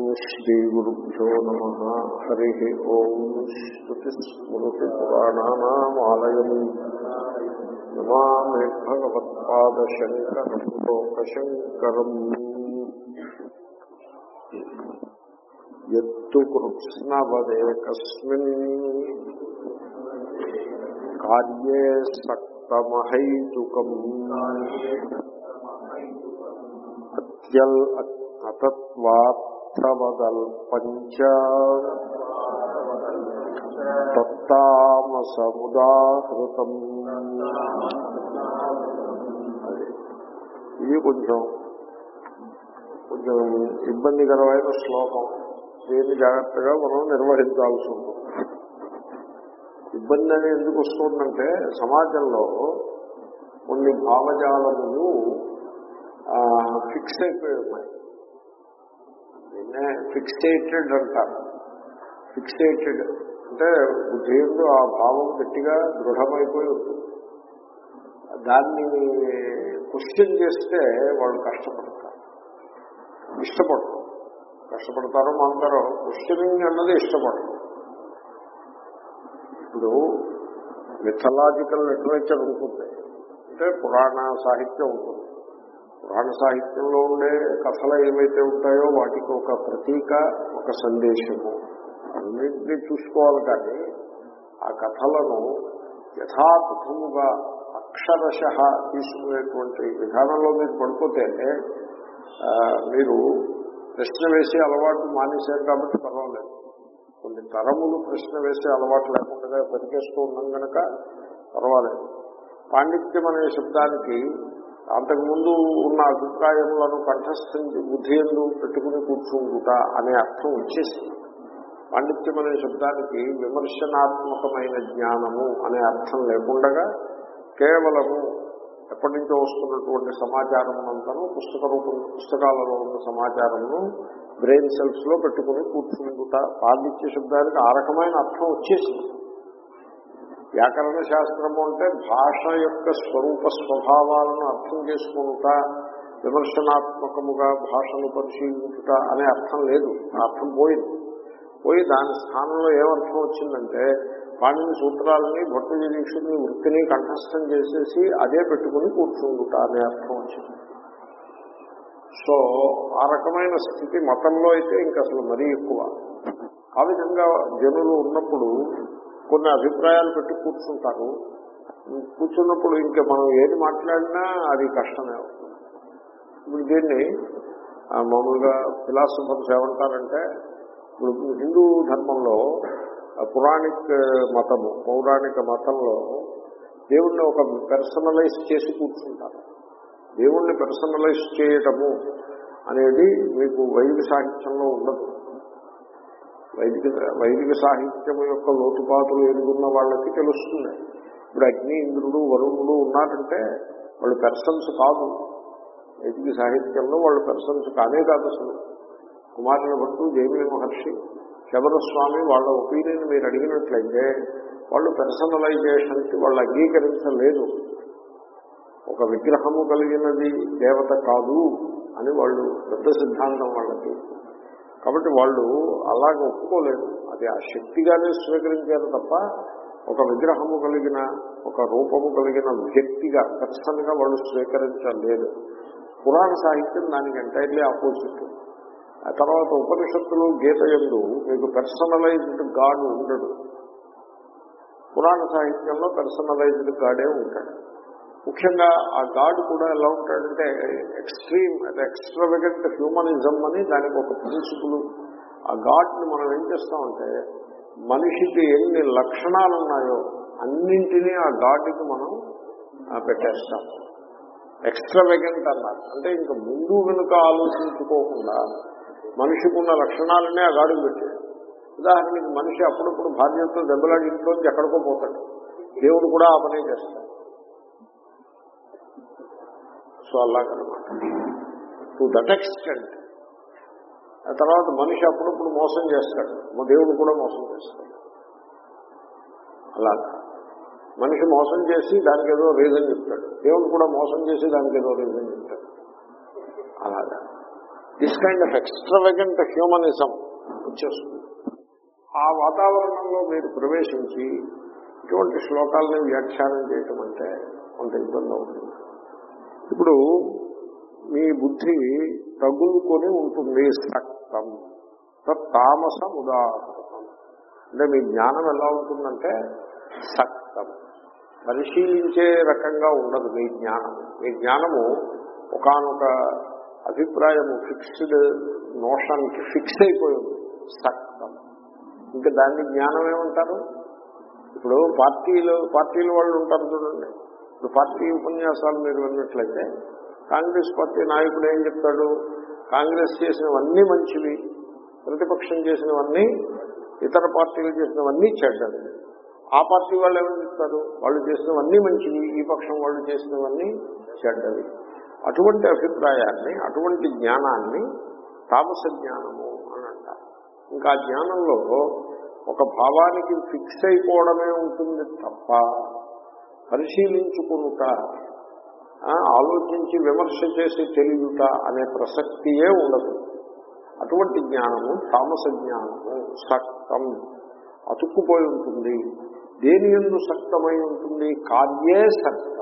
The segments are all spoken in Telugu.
శ్రీగురుభ్యో నమ హరి ఓం శ్రుతిస్మృతిపురాణానామాలయం నమామి భగవత్పాదశంకరం లోకశంకరం ఎత్తు కృత్స్నవదేకస్మిన్ కార్యే సక్తమహైతుకం అత్యల్ అతత్వార్థవదల్పంచ తత్తామసముదాహృతం ఇది కొంచెం కొంచెం ఇబ్బందికరమైన శ్లోకం దీన్ని జాగ్రత్తగా మనం నిర్వహించాల్సి ఉంటుంది ఇబ్బంది అనేది ఎందుకు వస్తుందంటే సమాజంలో కొన్ని భావజాలములు ఫిక్స్ అయిపోయి ఉన్నాయి దీన్నే ఫిక్సేటెడ్ అంటారు ఫిక్సేటెడ్ అంటే బుద్ధిలో ఆ భావం గట్టిగా దృఢమైపోయి ఉంటుంది దాన్ని క్వశ్చన్ చేస్తే వాళ్ళు కష్టపడతారు ఇష్టపడతారు కష్టపడతారో మాంటారో క్వశ్చనింగ్ అన్నది ఇష్టపడరు ఇప్పుడు మిథలాజికల్ లిటరేచర్ ఉంటుంది అంటే పురాణ సాహిత్యం ఉంటుంది పురాణ సాహిత్యంలో ఉండే కథలు ఏవైతే ఉంటాయో వాటికి ఒక ప్రతీక ఒక సందేశము అన్నింటినీ చూసుకోవాలి కానీ ఆ కథలను యథాతథముగా అక్షరశ తీసుకునేటువంటి విధానంలో మీరు పడిపోతే మీరు ప్రశ్న వేసే అలవాటు మానేశారు కాబట్టి పర్వాలేదు కొన్ని తరములు ప్రశ్న వేసే అలవాటు లేకుండా బతికేస్తూ ఉన్నాం కనుక పర్వాలేదు పాండిత్యం అనే శబ్దానికి అంతకుముందు ఉన్న అభిప్రాయములను కంఠస్థించి బుద్ధి ఎందు పెట్టుకుని కూర్చుంటుట అనే అర్థం వచ్చేసింది పాండిత్యం అనే శబ్దానికి విమర్శనాత్మకమైన జ్ఞానము అనే అర్థం లేకుండగా కేవలము ఎప్పటి నుంచో వస్తున్నటువంటి సమాచారం అంతను పుస్తక రూపం పుస్తకాలలో ఉన్న సమాచారమును బ్రెయిన్ సెల్స్ లో పెట్టుకుని కూర్చుంటుట పాండిత్య శబ్దానికి ఆ రకమైన అర్థం వచ్చేసింది వ్యాకరణ శాస్త్రము అంటే భాష యొక్క స్వరూప స్వభావాలను అర్థం చేసుకుంటా విమర్శనాత్మకముగా భాషను పరిశీలించుట అనే అర్థం లేదు ఆ అర్థం పోయింది పోయి దాని స్థానంలో ఏమర్థం వచ్చిందంటే పాణిని సూత్రాలని భట్టు దీక్షుని వృత్తిని కంఠస్థం చేసేసి అదే పెట్టుకుని కూర్చుంటుట అనే అర్థం వచ్చింది సో ఆ రకమైన స్థితి మతంలో అయితే ఇంకా అసలు మరీ ఎక్కువ ఆ విధంగా జనులు ఉన్నప్పుడు కొన్ని అభిప్రాయాలు పెట్టి కూర్చుంటారు కూర్చున్నప్పుడు ఇంకా మనం ఏది మాట్లాడినా అది కష్టమే అవుతుంది ఇప్పుడు దీన్ని మామూలుగా ఫిలాసఫర్స్ ఏమంటారంటే ఇప్పుడు హిందూ ధర్మంలో పురాణిక్ మతము పౌరాణిక మతంలో దేవుణ్ణి ఒక పర్సనలైజ్ చేసి కూర్చుంటారు దేవుణ్ణి పర్సనలైజ్ చేయటము అనేది మీకు వైదిక సాహిత్యంలో ఉండదు వైదిక వైదిక సాహిత్యం యొక్క లోతుపాతులు ఎదుగున్న వాళ్ళకి తెలుస్తుంది ఇప్పుడు అగ్ని ఇంద్రుడు వరుణుడు ఉన్నారంటే వాళ్ళు పెర్సన్స్ కాదు వైదిక సాహిత్యంలో వాళ్ళు పెర్సన్స్ కానే కాదు అసలు కుమారుల భట్టు జైమిని మహర్షి శబరస్వామి వాళ్ళ ఒపీనియన్ మీరు అడిగినట్లయితే వాళ్ళు పర్సనలైజేషన్కి వాళ్ళు అంగీకరించలేదు ఒక విగ్రహము కలిగినది దేవత కాదు అని వాళ్ళు పెద్ద సిద్ధాంతం వాళ్ళకి కాబట్టి వాళ్ళు అలాగ ఒప్పుకోలేదు అది ఆ శక్తిగానే స్వీకరించారు తప్ప ఒక విగ్రహము కలిగిన ఒక రూపము కలిగిన వ్యక్తిగా ఖచ్చితంగా వాళ్ళు స్వీకరించలేదు పురాణ సాహిత్యం దానికి ఎంటైర్లీ ఆపోజిట్ ఆ తర్వాత ఉపనిషత్తులు గీత ఎందు మీకు పర్సనలైజ్డ్ గాడ్ ఉండడు పురాణ సాహిత్యంలో పర్సనలైజ్డ్ గాడే ఉంటాడు ముఖ్యంగా ఆ గాడ్ కూడా ఎలా ఉంటాడంటే ఎక్స్ట్రీమ్ అంటే ఎక్స్ట్రావెగెంట్ హ్యూమనిజం అని దానికి ఒక ప్రిన్సిపుల్ ఆ గాడ్ని మనం ఏం చేస్తామంటే మనిషికి ఎన్ని లక్షణాలు ఉన్నాయో అన్నింటినీ ఆ గాడ్కి మనం పెట్టేస్తాం ఎక్స్ట్రావెగెంట్ అన్నారు అంటే ఇంకా ముందు వెనుక ఆలోచించుకోకుండా మనిషికి ఉన్న లక్షణాలనే ఆ గాడికి పెట్టాడు ఉదాహరణకి మనిషి అప్పుడప్పుడు భార్యతో దెబ్బలాడి ఇంట్లోంచి ఎక్కడికో పోతాడు దేవుడు కూడా ఆ పనే చేస్తాడు సో అలాగనమాట టు దట్ ఎక్స్టెంట్ ఆ తర్వాత మనిషి అప్పుడప్పుడు మోసం చేస్తాడు మా దేవుడు కూడా మోసం చేస్తాడు అలాగా మనిషి మోసం చేసి దానికి ఏదో రీజన్ చెప్తాడు దేవుడు కూడా మోసం చేసి దానికి ఏదో రీజన్ చెప్తాడు అలాగా this kind of extravagant humanism వచ్చేస్తుంది ఆ వాతావరణంలో మీరు ప్రవేశించి ఇటువంటి శ్లోకాలని వ్యాఖ్యానం చేయటం అంటే కొంత ఇబ్బంది అవుతుంది ఇప్పుడు మీ బుద్ధి తగులుకొని ఉంటుంది సక్తం తామసం ఉదాహరణం అంటే మీ జ్ఞానం ఎలా ఉంటుందంటే సక్తం పరిశీలించే రకంగా ఉండదు మీ జ్ఞానం మీ జ్ఞానము ఒకనొక అభిప్రాయము ఫిక్స్డ్ నోషన్కి ఫిక్స్ అయిపోయింది సక్తం ఇంకా దాన్ని జ్ఞానం ఏమంటారు ఇప్పుడు పార్టీలు పార్టీల వాళ్ళు ఉంటారు చూడండి ఇప్పుడు పార్టీ ఉపన్యాసాలు మీరు విన్నట్లయితే కాంగ్రెస్ పార్టీ నాయకుడు ఏం చెప్తాడు కాంగ్రెస్ చేసినవన్నీ మంచివి ప్రతిపక్షం చేసినవన్నీ ఇతర పార్టీలు చేసినవన్నీ చెడ్డవి ఆ పార్టీ వాళ్ళు ఏమని చెప్తారు వాళ్ళు చేసినవన్నీ మంచివి ఈ పక్షం వాళ్ళు చేసినవన్నీ చెడ్డవి అటువంటి అభిప్రాయాన్ని అటువంటి జ్ఞానాన్ని తామస జ్ఞానము అని అంటారు ఇంకా ఆ జ్ఞానంలో ఒక భావానికి ఫిక్స్ అయిపోవడమే ఉంటుంది తప్ప పరిశీలించుకునుట ఆ, ఆలోచించి విమర్శ చేసి తెలియట అనే ప్రసక్తియే ఉండదు అటువంటి జ్ఞానము తామస జ్ఞానము సక్తం అతుక్కుపోయి ఉంటుంది దేని ఎందు సక్తమై ఉంటుంది కార్యే సక్తం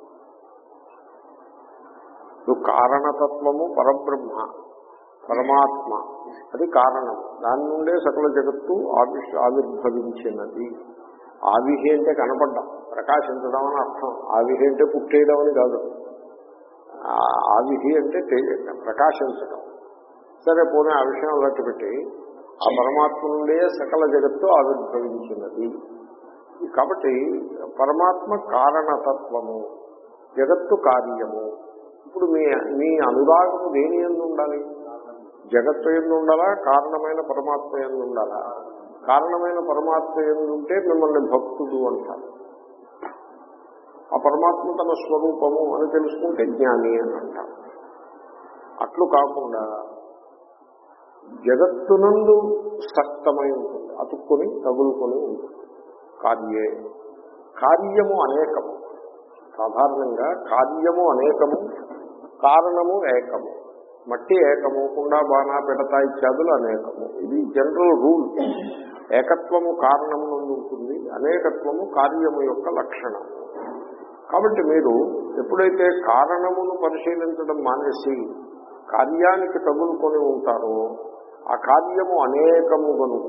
ఇప్పుడు కారణతత్వము పరబ్రహ్మ పరమాత్మ అది కారణం దాని నుండే సకల జగత్తు ఆవిష్ ఆవిర్భవించినది ఆవిహి అంటే కనపడ్డం ప్రకాశించడం అని అర్థం ఆవిహి అంటే పుట్టేయడం అని కాదు ఆ- ఆవిహి అంటే తే- ప్రకాశించడం సరే పోనీ ఆ విషయం అలాంటి పెట్టి ఆ పరమాత్మ నుండే సకల జగత్తు ఆవిర్భవించినది కాబట్టి పరమాత్మ కారణతత్వము జగత్తు కార్యము ఇప్పుడు మీ మీ అనురాగము దేని ఎందు ఉండాలి జగత్తు ఎందు ఉండాలా కారణమైన పరమాత్మ ఎందు ఉండాలా కారణమైన పరమాత్మ ఎందు ఉంటే మిమ్మల్ని భక్తుడు అంటారు ఆ పరమాత్మ తన స్వరూపము అని తెలుసుకుంటే జ్ఞాని అని అంటారు అట్లు కాకుండా జగత్తునందు సక్తమై ఉంటుంది అతుక్కుని తగులుకొని ఉంటుంది కార్యే కార్యము అనేకము సాధారణంగా కార్యము అనేకము కారణము ఏకము మట్టి ఏకము కుండ బాణ పిడత ఇత్యాదులు అనేకము ఇది జనరల్ రూల్ ఏకత్వము కారణము నుండి ఉంటుంది అనేకత్వము కార్యము యొక్క లక్షణం కాబట్టి మీరు ఎప్పుడైతే కారణమును పరిశీలించడం మానేసి కార్యానికి తగులుకొని ఉంటారో ఆ కార్యము అనేకము కనుక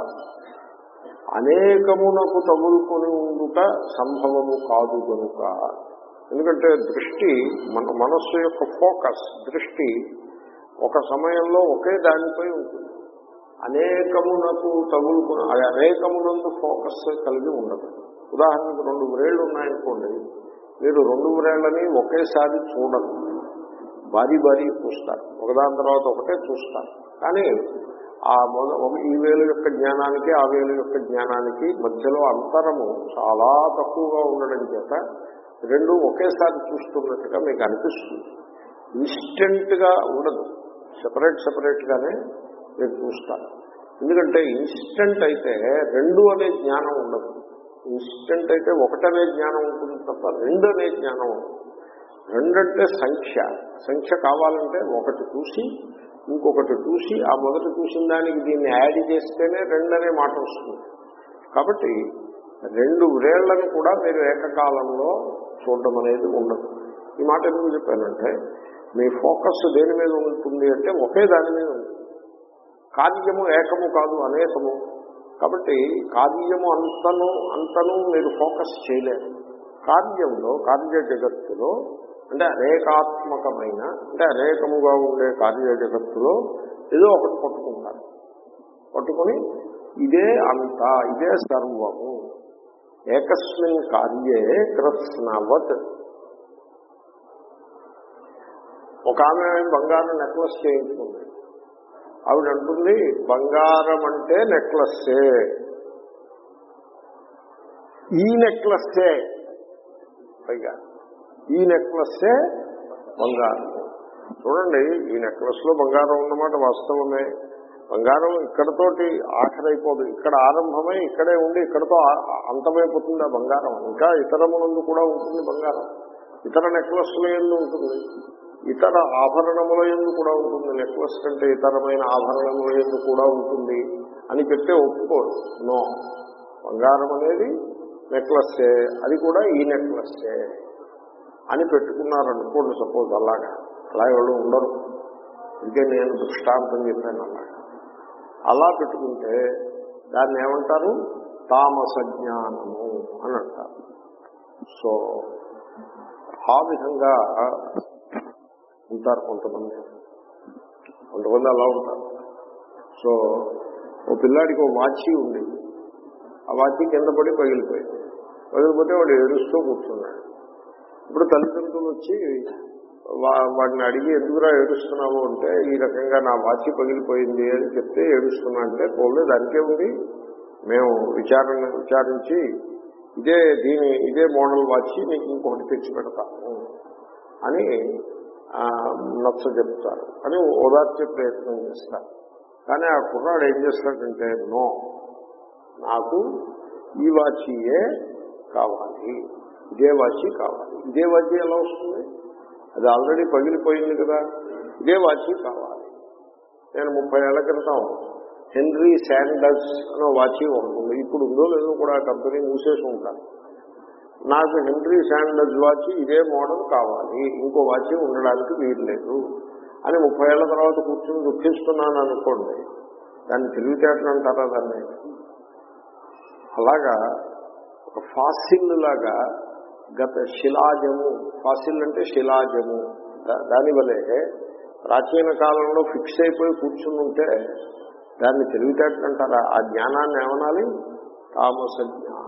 అనేకమునకు తగులుకొని ఉండుట సంభవము కాదు కనుక ఎందుకంటే దృష్టి మన మనస్సు యొక్క ఫోకస్ దృష్టి ఒక సమయంలో ఒకే దానిపై ఉంటుంది అనేకమునకు తగులుకుని అది అనేకమునందు ఫోకస్ కలిగి ఉండదు ఉదాహరణకు రెండు వ్రేళ్లు ఉన్నాయనుకోండి మీరు రెండు వ్రేళ్లని ఒకేసారి చూడరు భారీ భారీ చూస్తారు ఒకదాని తర్వాత ఒకటే చూస్తారు కానీ ఆ మొద ఒక- ఈ వేలు యొక్క జ్ఞానానికి ఆ వేలు యొక్క జ్ఞానానికి మధ్యలో అంతరము చాలా తక్కువగా ఉండడం చేత రెండు ఒకేసారి చూస్తున్నట్టుగా మీకు అనిపిస్తుంది ఇన్స్టెంట్ గా ఉండదు సెపరేట్ సెపరేట్ గానే మీరు చూస్తారు ఎందుకంటే ఇన్స్టెంట్ అయితే రెండు అనే జ్ఞానం ఉండదు ఇన్స్టెంట్ అయితే ఒకటనే జ్ఞానం ఉంటుంది తప్ప రెండు అనే జ్ఞానం ఉండదు రెండంటే సంఖ్య సంఖ్య కావాలంటే ఒకటి చూసి ఇంకొకటి చూసి ఆ మొదట చూసిన దానికి దీన్ని యాడ్ చేస్తేనే రెండు అనే మాట వస్తుంది కాబట్టి రెండు వ్రేళ్లను కూడా మీరు ఏకకాలంలో చూడడం అనేది ఉండదు ఈ మాట ఎందుకు చెప్పానంటే మీ ఫోకస్ దేని మీద ఉంటుంది అంటే ఒకే దాని మీద ఉంటుంది కార్యము ఏకము కాదు అనేకము కాబట్టి కార్యము అంతను అంతను మీరు ఫోకస్ చేయలేరు కార్యంలో కార్య జగత్తులో అంటే అనేకాత్మకమైన అంటే అనేకముగా ఉండే కార్య జగత్తులో ఏదో ఒకటి పట్టుకుంటారు పట్టుకొని ఇదే అంత ఇదే సర్వము ఏకస్మిన్ కార్యే కృత్స్నవత్ ఒక ఆమె బంగారం నెక్లెస్ చేయించుకుంది ఆవిడ అంటుంది బంగారం అంటే నెక్లెస్సే ఈ నెక్లెస్సే పైగా ఈ నెక్లెస్సే బంగారం చూడండి ఈ నెక్లెస్ లో బంగారం ఉన్నమాట వాస్తవమే బంగారం ఇక్కడతోటి ఆఖరైపోదు ఇక్కడ ఆరంభమై ఇక్కడే ఉండి ఇక్కడతో ఆ- అంతమైపోతుంది ఆ బంగారం ఇంకా ఇతరములందు కూడా ఉంటుంది బంగారం ఇతర నెక్లెస్ల ఎందు ఉంటుంది ఇతర ఆభరణముల ఎందు కూడా ఉంటుంది నెక్లెస్ కంటే ఇతరమైన ఆభరణముల ఎందు కూడా ఉంటుంది అని చెప్తే ఒప్పుకోరు నో బంగారం అనేది నెక్లెస్సే అది కూడా ఈ నెక్లెస్సే అని పెట్టుకున్నారనుకోండి సపోజ్ అలాగా అలా ఎవరు ఉండరు ఇదే నేను దృష్టాంతం చెప్పాను అలాగా అలా పెట్టుకుంటే దాన్ని ఏమంటారు తామస జ్ఞానము అని అంటారు సో ఆ విధంగా ఉంటారు కొంతమంది కొంతమంది అలా ఉంటారు సో ఓ పిల్లాడికి ఓ వాచి ఉంది ఆ వాచి కింద పడి పగిలిపోయింది పగిలిపోతే వాడు ఏడుస్తూ కూర్చున్నాడు ఇప్పుడు తల్లిదండ్రులు వచ్చి వా- వాడిని అడిగి ఎందుకురా ఏడుస్తున్నావు అంటే ఈ రకంగా నా వాచి పగిలిపోయింది అని చెప్తే ఏడుస్తున్నా అంటే పోలే దానికే ఉంది మేము విచారణ విచారించి ఇదే దీని ఇదే మోడల్ వాచి నీకు ఇంకొకటి తెచ్చి పెడతాము అని ఆ, నచ్చ చెప్తారు అని ఓదార్చే ప్రయత్నం చేస్తారు కానీ ఆ కుర్రాడు ఏం చేస్తాడంటే నో నాకు ఈ వాచియే కావాలి ఇదే వాచి కావాలి ఇదే వాచి ఎలా వస్తుంది అది ఆల్రెడీ పగిలిపోయింది కదా ఇదే వాచి కావాలి నేను ముప్పై ఏళ్ల క్రితం హెన్రీ శాండల్స్ అనే వాచి ఒకటి ఉంది ఇప్పుడు ఉందో లేదో కూడా ఆ కంపెనీ మూసేసి ఉంటాను నాకు హెన్రీ శాండల్స్ వాచి ఇదే మోడల్ కావాలి ఇంకో వాచి ఉండడానికి వీలు లేదు అని ముప్పై ఏళ్ల తర్వాత కూర్చొని దుఃఖిస్తున్నాను అనుకోండి దాన్ని తెలివితేటలు అంటారా దాన్ని అలాగా ఒక ఫాసిల్ లాగా గత శిలాజము ఫాసిల్ అంటే శిలాజము దా- దాని వలె ప్రాచీన కాలంలో ఫిక్స్ అయిపోయి కూర్చుని ఉంటే దాన్ని తెలివితేటలు అంటారా ఆ జ్ఞానాన్ని ఏమనాలి తామస జ్ఞానం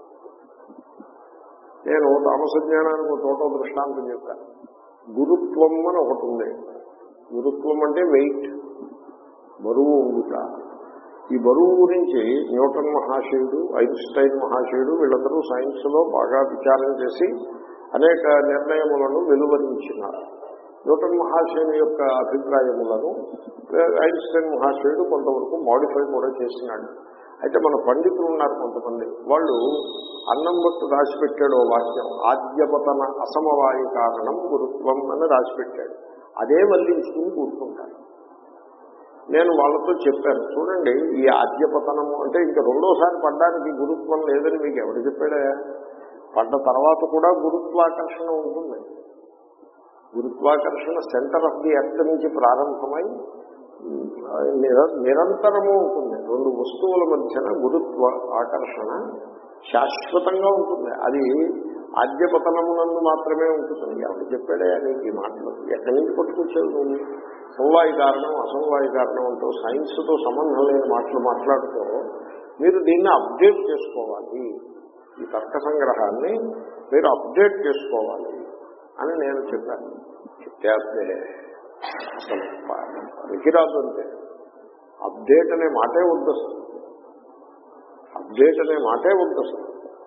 నేను తామస జ్ఞానానికి ఒక చోట దృష్టాంతం చెప్పాను గురుత్వం అని ఒకటి ఉంది గురుత్వం అంటే వెయిట్ బరువు ఉంగుట ఈ బరువు గురించి న్యూటన్ మహాశయుడు ఐన్స్టైన్ మహాశయుడు వీళ్ళందరూ సైన్స్ లో బాగా విచారం చేసి అనేక నిర్ణయములను వెలువరించినారు న్యూటన్ మహాశయుని యొక్క అభిప్రాయములను ఐన్స్టైన్ మహాశయుడు కొంతవరకు మాడిఫై కూడా చేసినాడు అయితే మన పండితులు ఉన్నారు కొంతమంది వాళ్ళు అన్నం బట్టు రాసిపెట్టాడు ఓ వాక్యం ఆద్యపతన అసమవాయి కారణం గురుత్వం అని రాసిపెట్టాడు అదే వల్లించుకుని కూర్చుంటారు నేను వాళ్ళతో చెప్పాను చూడండి ఈ ఆద్యపతనము అంటే ఇంకా రెండోసారి పడ్డానికి గురుత్వం లేదని మీకు ఎవరు చెప్పాడా పడ్డ తర్వాత కూడా గురుత్వాకర్షణ ఉంటుంది గురుత్వాకర్షణ సెంటర్ ఆఫ్ ది ఎర్త్ నుంచి ప్రారంభమై నిర- నిరంతరము ఉంటుంది రెండు వస్తువుల మధ్యన గురుత్వ ఆకర్షణ శాశ్వతంగా ఉంటుంది అది ఆద్యపతనమునందు మాత్రమే ఉంటుంది ఎవరు చెప్పాడే నీకు ఈ మాటలు ఎక్కడి నుంచి పట్టుకొచ్చావు నువ్వు సమవాయి కారణం అసమవాయి కారణం అంటూ సైన్స్తో సంబంధం లేని మాటలు మాట్లాడుతూ మీరు దీన్ని అప్డేట్ చేసుకోవాలి ఈ తర్క సంగ్రహాన్ని మీరు అప్డేట్ చేసుకోవాలి అని నేను చెప్పాను చెప్తే అసలు వికిరాదు అంటే అప్డేట్ అనే మాటే వద్దు అసలు అప్డేట్ అనే మాటే వద్దు అసలు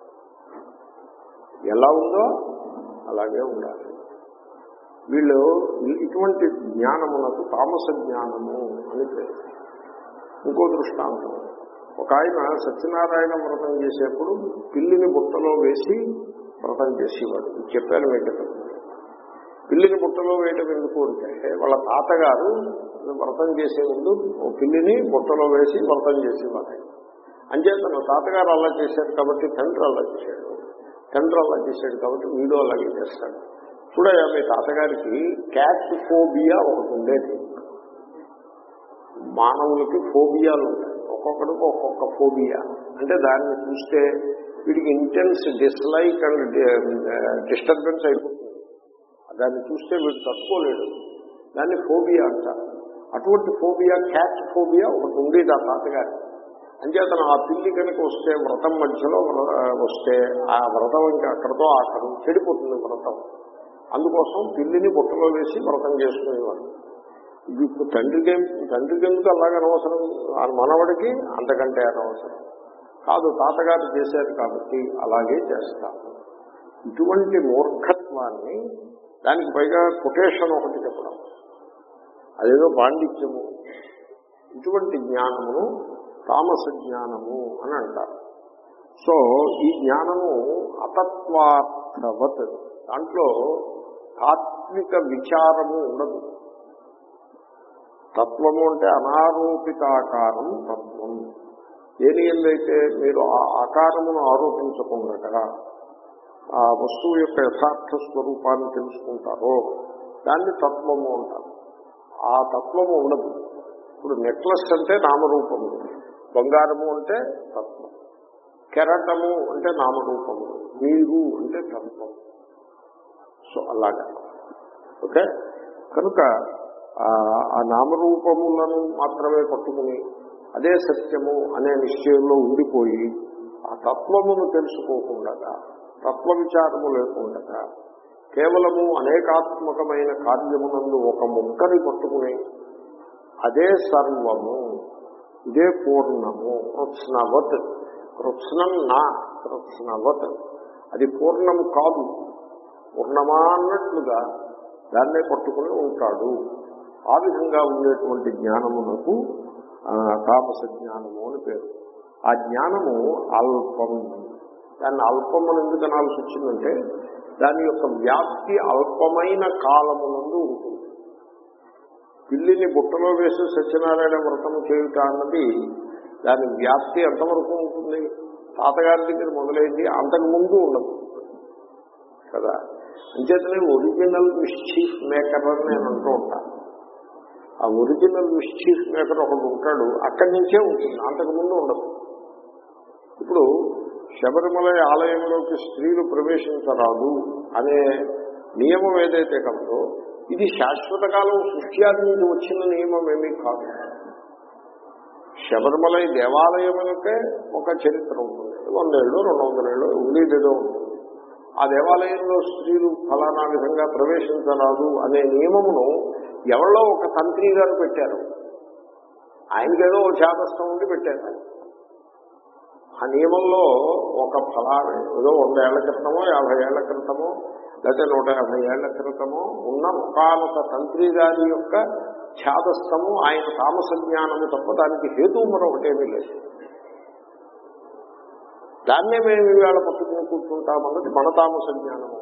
ఎలా ఉందో అలాగే ఉండాలి వీళ్ళు ఇటువంటి జ్ఞానమునకు తామస జ్ఞానము అని పేరు ఇంకో దృష్టాంతం ఒక ఆయన సత్యనారాయణ వ్రతం చేసేప్పుడు పిల్లిని బుట్టలో వేసి వ్రతం చేసేవాడు ఇది చెప్పాను మీకు పిల్లిని బుట్టలో వేయటం ఎందుకు అంటే వాళ్ళ తాతగారు వ్రతం చేసే ముందు ఓ పిల్లిని బుట్టలో వేసి వ్రతం చేసేవాడు అంచేత నా తాతగారు అలా చేశారు కాబట్టి తండ్రి అలా చేశాడు తండ్రి అలా చేశాడు కాబట్టి వీడు అలాగే చేస్తాడు చూడయా మీ తాతగారికి క్యాట్ ఫోబియా ఒకటి ఉండేది మానవులకి ఫోబియాలు ఉంటాయి ఒక్కొక్కడికి ఒక్కొక్క ఫోబియా అంటే దాన్ని చూస్తే వీడికి ఇంటెన్స్ డిస్లైక్ అండ్ డిస్టర్బెన్స్ అయిపోతుంది దాన్ని చూస్తే వీడు తట్టుకోలేడు దాన్ని ఫోబియా అంటారు అటువంటి ఫోబియా క్యాట్ ఫోబియా ఒకటి ఉండేది ఆ తాతగారి అంచేతను ఆ పిల్లి కనుక వస్తే వ్రతం మధ్యలో వ్ర- వస్తే ఆ వ్రతం ఇంకా అక్కడతో ఆఖరు చెడిపోతుంది వ్రతం అందుకోసం పిల్లిని బుట్టలో వేసి వ్రతం చేసుకునేవాడు ఇది ఇప్పుడు తండ్రికి తండ్రికి ఎందుకు అలాగ అనవసరం ఆ మనవడికి అంతకంటే అనవసరం కాదు తాతగారు చేశారు కాబట్టి అలాగే చేస్తాను ఇటువంటి మూర్ఖత్వాన్ని దానికి పైగా కొటేషన్ ఒకటి చెప్పడం అదేదో పాండిత్యము ఇటువంటి జ్ఞానమును తామస జ్ఞానము అని అంటారు సో ఈ జ్ఞానము అతత్వార్థవత్ దాంట్లో తాత్విక విచారము ఉండదు తత్వము అంటే అనారోపితాకారం తత్వం దేని ఎందైతే మీరు ఆ ఆకారమును ఆరోపించకుండా ఆ వస్తువు యొక్క యథార్థ స్వరూపాన్ని తెలుసుకుంటారో దాన్ని తత్వము అంటారు ఆ తత్వము ఉండదు ఇప్పుడు నెక్లెస్ అంటే నామరూపము బంగారము అంటే తత్వం కెరటము అంటే నామరూపము నీరు అంటే తత్వం సో అలాగా ఓకే కనుక ఆ నామరూపములను మాత్రమే పట్టుకుని అదే సత్యము అనే నిశ్చయంలో ఉండిపోయి ఆ తత్వమును తెలుసుకోకుండా తత్వ విచారము లేకుండా కేవలము అనేకాత్మకమైన కార్యమునందు ఒక ముక్కని పట్టుకుని అదే సర్వము ఇదే పూర్ణము కృత్స్నవత్ కృత్స్నం నా కృత్స్నవత్ అది పూర్ణము కాదు పూర్ణమా అన్నట్లుగా దాన్నే పట్టుకుని ఉంటాడు ఆ విధంగా ఉండేటువంటి జ్ఞానమునకు తాపస జ్ఞానము అని పేరు ఆ జ్ఞానము అల్పం దాన్ని అల్పం అని ఎందుకు అనాల్సి వచ్చిందంటే దాని యొక్క వ్యాప్తి అల్పమైన కాలమునందు ఉంటుంది పిల్లిని బుట్టలో వేసి సత్యనారాయణ వ్రతం చేయుట అన్నది దాని వ్యాప్తి ఎంతవరకు ఉంటుంది తాతగారి దగ్గర మొదలైంది అంతకు ముందు ఉండదు కదా అంచేతనే ఒరిజినల్ మిస్చీఫ్ మేకర్ అని నేను అంటూ ఉంటాను ఆ ఒరిజినల్ మిస్చీఫ్ మేకర్ ఒకడు ఉంటాడు అక్కడి నుంచే ఉంటుంది అంతకు ముందు ఉండదు ఇప్పుడు శబరిమల ఆలయంలోకి స్త్రీలు ప్రవేశించరాదు అనే నియమం ఏదైతే కలదో ఇది శాశ్వత కాలం సృష్ట్యాది నుంచి వచ్చిన నియమం ఏమీ కాదు శబరిమల దేవాలయములకే ఒక చరిత్ర ఉంటుంది వందేళ్ళు రెండు వందలేళ్ళు ఉండేదేదో ఉంటుంది ఆ దేవాలయంలో స్త్రీలు ఫలానా విధంగా ప్రవేశించరాదు అనే నియమమును ఎవరో ఒక తంత్రి గారు పెట్టారు ఆయనకేదో ఒక శాపస్థం ఉండి పెట్టారు ఆ నియమంలో ఒక ఫలాన్ని ఏదో వంద ఏళ్ల క్రితమో యాభై ఏళ్ల క్రితమో లేకపోతే నూట యాభై ఏళ్ల క్రితమో ఉన్న ఒకనొక తంత్రి గారి యొక్క ఛాదస్థము ఆయన తామస జ్ఞానము తప్ప దానికి హేతు మరొకటేమీ లేదు దాన్నే మేము ఈవేళ పట్టుకుని కూర్చుంటామన్నది మన తామస జ్ఞానము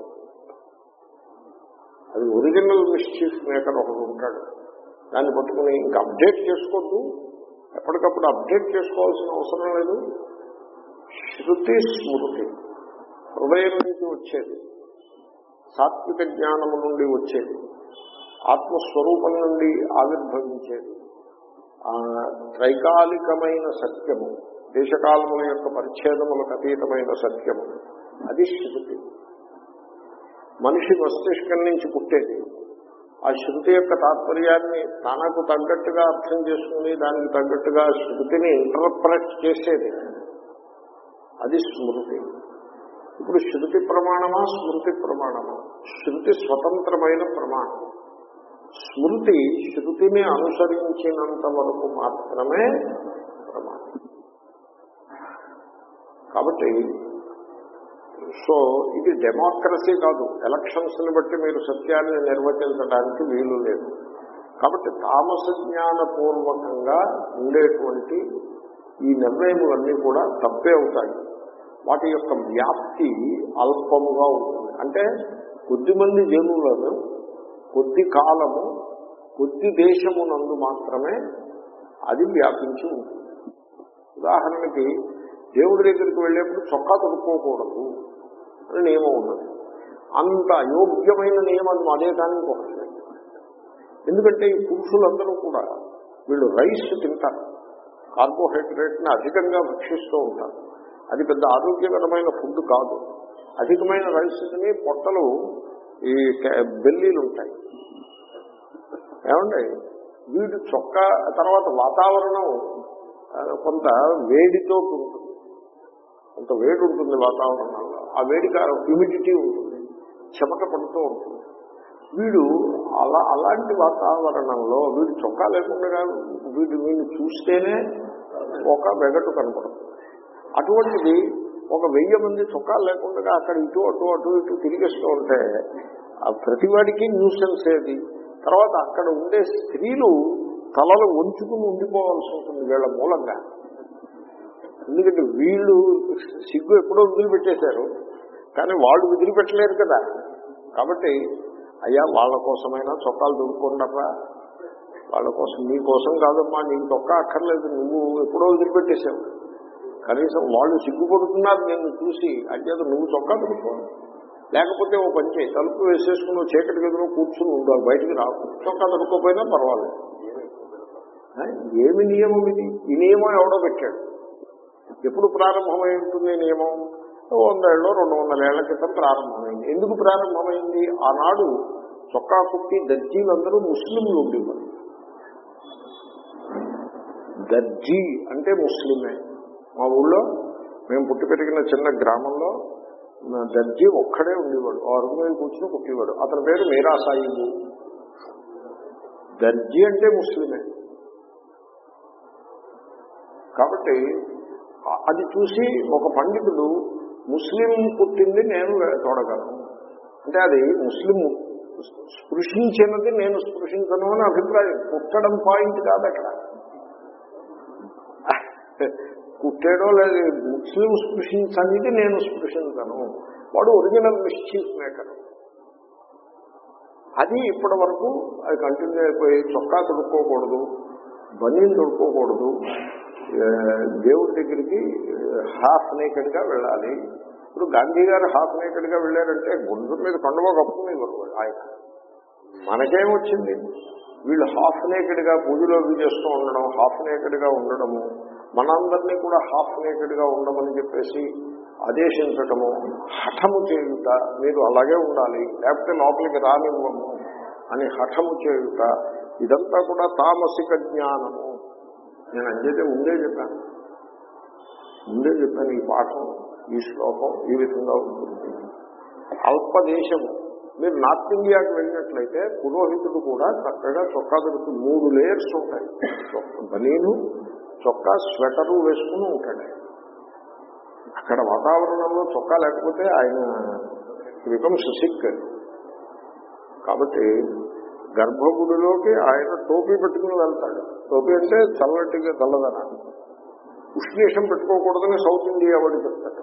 అది ఒరిజినల్ మిస్చీఫ్ మేకర్ ఒకడు ఉంటాడు దాన్ని పట్టుకుని ఇంకా అప్డేట్ చేసుకోవద్దు ఎప్పటికప్పుడు అప్డేట్ చేసుకోవాల్సిన అవసరం లేదు శృతి స్మృతి హృదయం నుంచి వచ్చేది సాత్విక జ్ఞానము నుండి వచ్చేది ఆత్మస్వరూపం నుండి ఆవిర్భవించేది త్రైకాలికమైన సత్యము దేశకాలముల యొక్క పరిచ్ఛేదములకు అతీతమైన సత్యము అది శృతి మనిషి మస్తిష్కం నుంచి పుట్టేది ఆ శృతి యొక్క తాత్పర్యాన్ని తనకు తగ్గట్టుగా అర్థం చేసుకుని దానికి తగ్గట్టుగా శృతిని ఇంటర్ప్రెట్ చేసేది అది స్మృతి ఇప్పుడు శృతి ప్రమాణమా స్మృతి ప్రమాణమా శృతి స్వతంత్రమైన ప్రమాణం స్మృతి శృతిని అనుసరించినంత వరకు మాత్రమే ప్రమాణం కాబట్టి సో ఇది డెమోక్రసీ కాదు ఎలక్షన్స్ ని బట్టి మీరు సత్యాన్ని నిర్వచించడానికి వీలు లేదు కాబట్టి తామస జ్ఞానపూర్వకంగా ఉండేటువంటి ఈ నిర్ణయములన్నీ కూడా తప్పే అవుతాయి వాటి యొక్క వ్యాప్తి అల్పముగా ఉంటుంది అంటే కొద్దిమంది జనులను కొద్ది కాలము కొద్ది దేశమునందు మాత్రమే అది వ్యాపించి ఉంటుంది ఉదాహరణకి దేవుడి దగ్గరికి వెళ్ళేప్పుడు చొక్కా తొడుక్కోకూడదు అని నియమం ఉన్నది అంత అయోగ్యమైన నియమం అదే కానీ ఇంకొకటి లేదు. ఎందుకంటే ఈ పురుషులందరూ కూడా వీళ్ళు రైస్ తింటారు కార్బోహైడ్రేట్ని అధికంగా భక్షిస్తూ ఉంటారు అది పెద్ద ఆరోగ్యకరమైన ఫుడ్ కాదు అధికమైన రైస్ తిని పొట్టలు ఈ క- బెల్లీలు ఉంటాయి ఏమండి వీడు చొక్క తర్వాత వాతావరణం ఆ, కొంత వేడితో ఉంటుంది కొంత వేడి ఉంటుంది వాతావరణంలో ఆ వేడికి హ్యూమిడిటీ ఉంటుంది చెమట పడుతూ ఉంటుంది వీడు అలా అలాంటి వాతావరణంలో వీడు చొక్కా లేకుండా వీడు వీడిని చూస్తేనే ఒక వెగటు కనపడుతుంది అటువంటిది ఒక వెయ్యి మంది చొక్కాలు లేకుండా అక్కడ ఇటు అటు అటు ఇటు తిరిగేస్తూ ఉంటే ఆ ప్రతివాడికి న్యూసెన్స్ ఏది తర్వాత అక్కడ ఉండే స్త్రీలు తలలు వంచుకుని ఉండిపోవాల్సి ఉంటుంది వీళ్ళ మూలంగా ఎందుకంటే వీళ్ళు సిగ్గు ఎప్పుడో వదిలిపెట్టేశారు కానీ వాళ్ళు వదిలిపెట్టలేరు కదా కాబట్టి అయ్యా వాళ్ళ కోసమైనా చొక్కాలు దొరుకుంటారా వాళ్ళ కోసం నీ కోసం కాదమ్మా నీకు చొక్కా అక్కర్లేదు నువ్వు ఎప్పుడో వదిలిపెట్టేశావు కనీసం వాళ్ళు సిగ్గుపడుతున్నారు నిన్ను చూసి అంచేత నువ్వు చొక్కా దొరుకో లేకపోతే ఓ పని చేయి తలుపు వేసేసుకుని ఓ చీకటి గదిలో కూర్చుని ఉండాలి బయటికి రాకు చొక్కా దొరకపోయినా పర్వాలేదు ఆ, ఏమి నియమం ఇది ఈ నియమం ఎవడో పెట్టాడు ఎప్పుడు ప్రారంభమై ఉంటుంది ఈ నియమం ఓ వంద ఏళ్ళు రెండు వందల ఏళ్ల క్రితం ప్రారంభమైంది ఎందుకు ప్రారంభమైంది ఆనాడు చొక్కా కుట్టి దర్జీలందరూ ముస్లింలు ఉండేవారు దర్జీ అంటే ముస్లిమే మా ఊళ్ళో మేము పుట్టి పెరిగిన చిన్న గ్రామంలో నా దర్జీ ఒక్కడే ఉండేవాడు ఆ అరుగు మీద కూర్చుని కుట్టేవాడు అతని పేరు మీరా సాయిబు దర్జీ అంటే ముస్లిమే కాబట్టి ఆ- అది చూసి ఒక పండితుడు ముస్లిం పుట్టింది నేను చూడగలను అంటే అది ముస్లిం స్పృశించినది నేను స్పృశించను అని అభిప్రాయం పుట్టడం పాయింట్ కాదు అక్కడ కుట్టాడో లేదు ముస్లిం స్పృశించనిది నేను స్పృశించను వాడు ఒరిజినల్ మిస్చీఫ్ మేకర్ అది ఇప్పటి వరకు అది కంటిన్యూ అయిపోయి చొక్కా తొడుక్కోకూడదు బనీలు తొడుక్కోకూడదు ఏ, దేవుడి దగ్గరికి హాఫ్ నేకెడ్ గా వెళ్ళాలి ఇప్పుడు గాంధీ గారు హాఫ్ నేకెడ్ గా వెళ్ళారంటే గుండు మీద కండువ కప్పుకునేవారు వాళ్ళు ఆయన మనకేమొచ్చింది వీళ్ళు హాఫ్ నేకెడ్ గా పూజలో అవి చేస్తూ ఉండడం హాఫ్ నేకెడ్ గా ఉండడము మనందరినీ కూడా హాఫ్ నేకెడ్ గా ఉండమని చెప్పేసి ఆదేశించటము హఠము చేయుట మీరు అలాగే ఉండాలి లేకపోతే లోపలికి రానివ్వము అని హఠము చేయుట ఇదంతా కూడా తామసిక జ్ఞానము నేను అంచేతే ముందే చెప్పాను ముందే చెప్పాను ఈ పాఠం ఈ శ్లోకం ఈ విధంగా ఉంటుంది అల్పదేశము మీరు నార్త్ ఇండియాకి వెళ్ళినట్లయితే పురోహితుడు కూడా చక్కగా చొక్కా దొరుకుతుంది మూడు లేయర్స్ ఉంటాయి చొక్క- బనీను చొక్కా స్వెటరు వేసుకుని ఉంటాడు ఆయన. అక్కడ వాతావరణంలో చొక్కా లేకపోతే ఆయన బికమ్స్ సిక్ కాబట్టి గర్భగుడిలోకి ఆయన టోపీ పెట్టుకుని వెళ్తాడు టోపీ అంటే చల్లటిగా చల్లదన ఉష్ణేషం పెట్టుకోకూడదని సౌత్ ఇండియా వాడు చెప్తాడు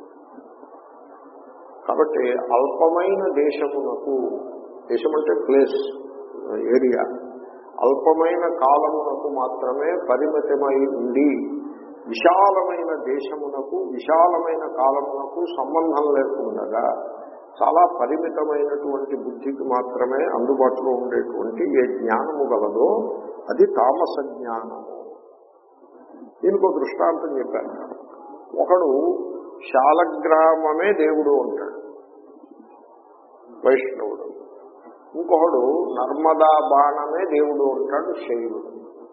కాబట్టి అల్పమైన దేశమునకు దేశం అంటే ప్లేస్ ఏరియా అల్పమైన కాలమునకు మాత్రమే పరిమితమై ఉండి విశాలమైన దేశమునకు విశాలమైన కాలమునకు సంబంధం లేకుండా చాలా పరిమితమైనటువంటి బుద్ధికి మాత్రమే అందుబాటులో ఉండేటువంటి ఏ జ్ఞానము గలదో అది తామస జ్ఞానము దీనికి ఒక దృష్టాంతం చెప్పాను ఒకడు శాలగ్రామమే దేవుడు అంటాడు వైష్ణవుడు ఇంకొకడు నర్మదా బాణమే దేవుడు అంటాడు శైవుడు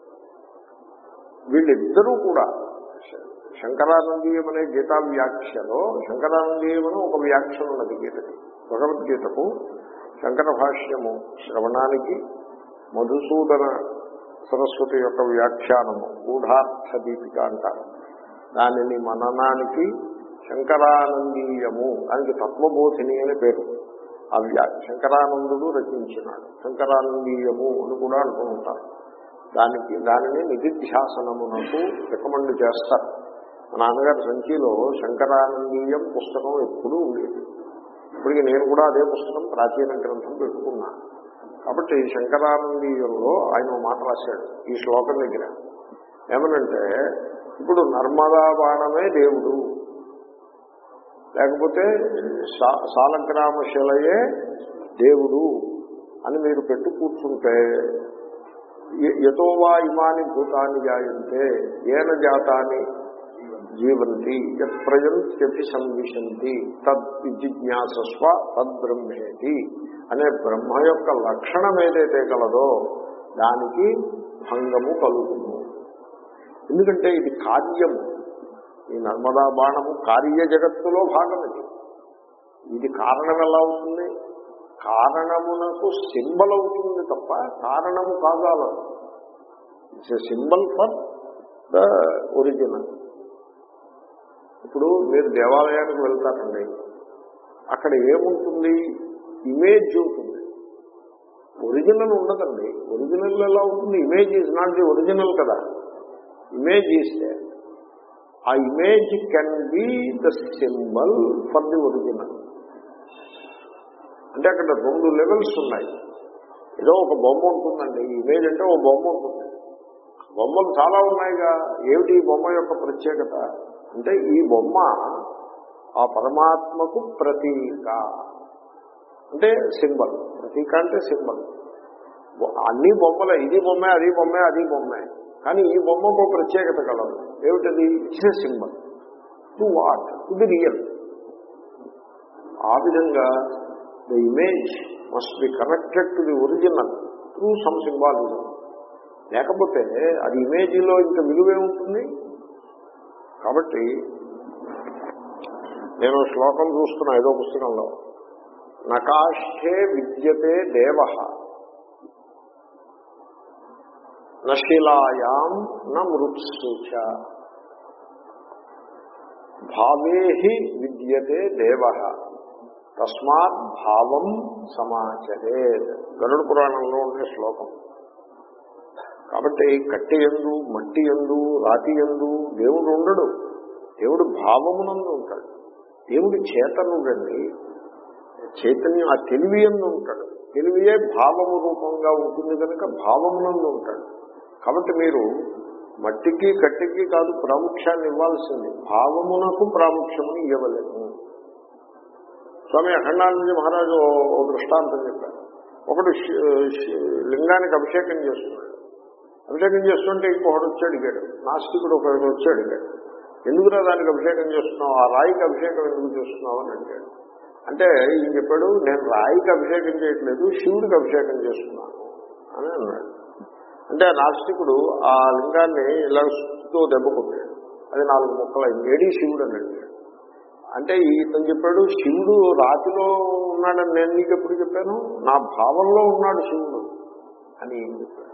వీళ్ళిద్దరూ కూడా శంకరానందీయం అనే గీతా వ్యాఖ్యలో శంకరానందీయం అని ఒక వ్యాఖ్య ఉన్నది గీతకి భగవద్గీతకు శంకర భాష్యము శ్రవణానికి మధుసూదన సరస్వతి యొక్క వ్యాఖ్యానము గూఢార్థ దీపిక అంటారు దానిని మననానికి శంకరానందీయము దానికి తత్వబోధిని అని పేరు ఆ వ్యా శంకరానందుడు రచించినాడు శంకరానందీయము అని కూడా అంటూ ఉంటారు దానికి దానిని నిధిధ్యాసనమునకు రికమెండ్ చేస్తారు మా నాన్నగారి సంచిలో శంకరానందీయం పుస్తకం ఎప్పుడూ ఉండేది ఇప్పటికి నేను కూడా అదే పుస్తకం ప్రాచీన గ్రంథం పెట్టుకున్నా కాబట్టి శంకరానందీయంలో ఆయన ఓ మాట రాశాడు ఈ శ్లోకం దగ్గర ఏమనంటే ఇప్పుడు నర్మదా బాణమే దేవుడు లేకపోతే సా- సాలగ్రామ శిలయే దేవుడు అని మీరు పెట్టు కూర్చుంటే ఎ- యతో వా ఇమాని భూతాన్ని జాయంతే ఏన జాతాన్ని జీవంతి యత్రయంత్యపి సంవిశంతి తద్ జిజ్ఞాసస్వ తద్బ్రహ్మేతి అనే బ్రహ్మ యొక్క లక్షణం ఏదైతే కలదో దానికి భంగము కలుగును ఎందుకంటే ఇది కార్యము ఈ నర్మదా బాణము కార్య జగత్తులో భాగం ఇది ఇది కారణం ఎలా అవుతుంది కారణమునకు సింబల్ అవుతుంది తప్ప కారణము కాగలదు it's a symbol for the original ఇప్పుడు మీరు దేవాలయానికి వెళ్తారండి అక్కడ ఏముంటుంది ఇమేజ్ ఉంటుంది ఒరిజినల్ ఉండదండి ఒరిజినల్ ఎలా ఉంటుంది image is not the original కదా ఇమేజ్ ఇస్తే ఆ image can be the symbol for the original అంటే అక్కడ రెండు లెవెల్స్ ఉన్నాయి ఏదో ఒక బొమ్మ ఉంటుందండి ఇమేజ్ అంటే ఒక బొమ్మ ఉంటుంది బొమ్మలు చాలా ఉన్నాయిగా ఏమిటి ఈ బొమ్మ యొక్క ప్రత్యేకత అంటే ఈ బొమ్మ ఆ పరమాత్మకు ప్రతీక అంటే సింబల్ ప్రతీక అంటే సింబల్ అన్ని బొమ్మలే ఇది బొమ్మే అది బొమ్మే అది బొమ్మే కానీ ఈ బొమ్మకు ప్రత్యేకత కలదు ఏమిటది it's a symbol to what to the real ఆ విధంగా the image must be connected to the original through some symbolism లేకపోతే అది ఇమేజ్లో ఇంకా విలువే ఉంటుంది కాబట్టి నేను శ్లోకం చూస్తున్నా ఏదో పుస్తకంలో నకాష్ఠే విద్యతే దేవ నశిలాయాం న మృత్సుచ భావే విద్యతే దేవ తస్మాత్ భావం సమాచరే గరుడ పురాణంలో ఉండే శ్లోకం కాబట్టి కట్టి ఎందు మట్టి ఎందు రాతి ఎందు దేవుడు ఉండడు దేవుడు భావమునందు ఉంటాడు దేవుడు చేతనుడండి చైతన్యం ఆ తెలివి ఎందు ఉంటాడు తెలివియే భావము రూపంగా ఉంటుంది కనుక భావమునందు ఉంటాడు కాబట్టి మీరు మట్టికి కట్టికి కాదు ప్రాముఖ్యాన్ని ఇవ్వాల్సింది భావమునకు ప్రాముఖ్యముని ఇవ్వలేదు స్వామి అఖండానంద మహారాజు ఓ దృష్టాంతం చెప్పారు ఒకడు లింగానికి అభిషేకం చేస్తున్నాడు అభిషేకం చేస్తుంటే ఇంకొకటి వచ్చి అడిగాడు నాస్తికుడు ఒకడు వచ్చి అడిగాడు ఎందుకురా దానికి అభిషేకం చేస్తున్నావు ఆ రాయికి అభిషేకం ఎందుకు చేస్తున్నావు అని అడిగాడు అంటే ఈయన చెప్పాడు నేను రాయికి అభిషేకం చేయట్లేదు శివుడికి అభిషేకం చేస్తున్నాను అని అన్నాడు అంటే ఆ నాస్తికుడు ఆ లింగాన్ని ఇలా సుత్తుతో దెబ్బ కొట్టాడు అది నాలుగు ముక్కలైంది ఏడీ శివుడు అని అడిగాడు అంటే ఇతను చెప్పాడు శివుడు రాతిలో ఉన్నాడని నేను నీకు ఎప్పుడు చెప్పాను నా భావంలో ఉన్నాడు శివుడు అని ఏం చెప్పాడు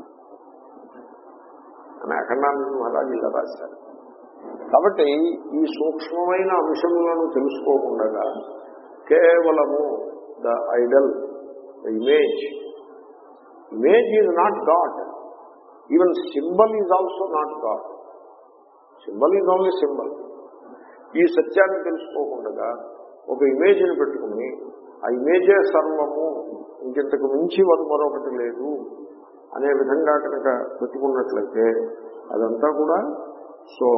అని అఖండానంద మహారాజు ఇలా రాశారు కాబట్టి ఈ సూక్ష్మమైన అంశములను తెలుసుకోకుండా కేవలము the idol the image image is not God even symbol is also not God symbol is only symbol ఈ సత్యాన్ని తెలుసుకోకుండా ఒక ఇమేజ్ని పెట్టుకుని ఆ ఇమేజే సర్వము ఇంకెంతకు మించి వారు మరొకటి లేదు అనే విధంగా కనుక పెట్టుకున్నట్లయితే అదంతా కూడా సో